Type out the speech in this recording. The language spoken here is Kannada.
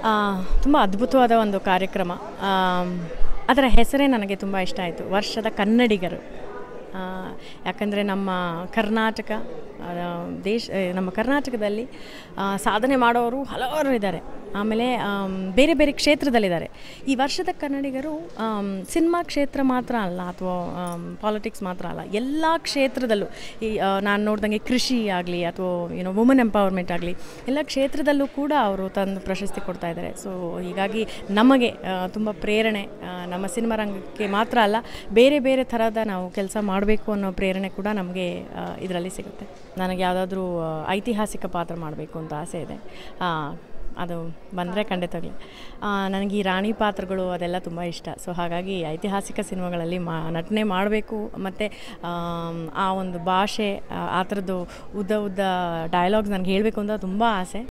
ತುಂಬ ಅದ್ಭುತವಾದ ಒಂದು ಕಾರ್ಯಕ್ರಮ ಆಮ್, ಅದರ ಹೆಸರೇ ನನಗೆ ತುಂಬ ಇಷ್ಟ ಆಯಿತು ವರ್ಷದ ಕನ್ನಡಿಗರು ಆ, ಯಾಕಂದರೆ ನಮ್ಮ ಕರ್ನಾಟಕ ಆ, ದೇಶ ಏ, ನಮ್ಮ ಕರ್ನಾಟಕದಲ್ಲಿ ಆ, ಸಾಧನೆ ಮಾಡೋರು ಹಲವಾರು ಇದ್ದಾರೆ ಆಮೇಲೆ ಆಮ್, ಬೇರೆ ಬೇರೆ ಕ್ಷೇತ್ರದಲ್ಲಿದ್ದಾರೆ ಈ ವರ್ಷದ ಕನ್ನಡಿಗರು ಆಮ್, ಸಿನಿಮಾ ಕ್ಷೇತ್ರ ಮಾತ್ರ ಅಲ್ಲ ಅಥವಾ ಪಾಲಿಟಿಕ್ಸ್ ಮಾತ್ರ ಅಲ್ಲ ಎಲ್ಲ ಕ್ಷೇತ್ರದಲ್ಲೂ ಈ ಆ, ನಾನು ನೋಡ್ದಂಗೆ ಕೃಷಿ ಆಗಲಿ ಅಥವಾ ಏನೋ ವುಮನ್ ಎಂಪವರ್ಮೆಂಟ್ ಆಗಲಿ ಎಲ್ಲ ಕ್ಷೇತ್ರದಲ್ಲೂ ಕೂಡ ಅವರು ತಂದು ಪ್ರಶಸ್ತಿ ಕೊಡ್ತಾ ಇದ್ದಾರೆ ಸೊ ಹೀಗಾಗಿ ನಮಗೆ ತುಂಬ ಪ್ರೇರಣೆ ಆ, ನಮ್ಮ ಸಿನಿಮಾ ರಂಗಕ್ಕೆ ಮಾತ್ರ ಅಲ್ಲ ಬೇರೆ ಬೇರೆ ಥರದ ನಾವು ಕೆಲಸ ಮಾಡಬೇಕು ಅನ್ನೋ ಪ್ರೇರಣೆ ಕೂಡ ನಮಗೆ ಇದರಲ್ಲಿ ಸಿಗುತ್ತೆ ನನಗೆ ಯಾವುದಾದ್ರೂ ಐತಿಹಾಸಿಕ ಪಾತ್ರ ಮಾಡಬೇಕು ಅಂತ ಆಸೆ ಇದೆ ಆ, ಅದು ಬಂದರೆ ಖಂಡಿತವಾಗ್ಲಿ ಆ, ನನಗೆ ಈ ರಾಣಿ ಪಾತ್ರಗಳು ಅದೆಲ್ಲ ತುಂಬ ಇಷ್ಟ ಸೊ ಹಾಗಾಗಿ ಐತಿಹಾಸಿಕ ಸಿನಿಮಾಗಳಲ್ಲಿ ಮಾ ನಟನೆ ಮಾಡಬೇಕು ಮತ್ತು ಆ ಒಂದು ಭಾಷೆ ಆ- ಆ ಥರದ್ದು ಉದ್ದ ಉದ್ದ ಡೈಲಾಗ್ಸ್ ನನಗೆ ಹೇಳಬೇಕು ಅಂತ ತುಂಬ ಆಸೆ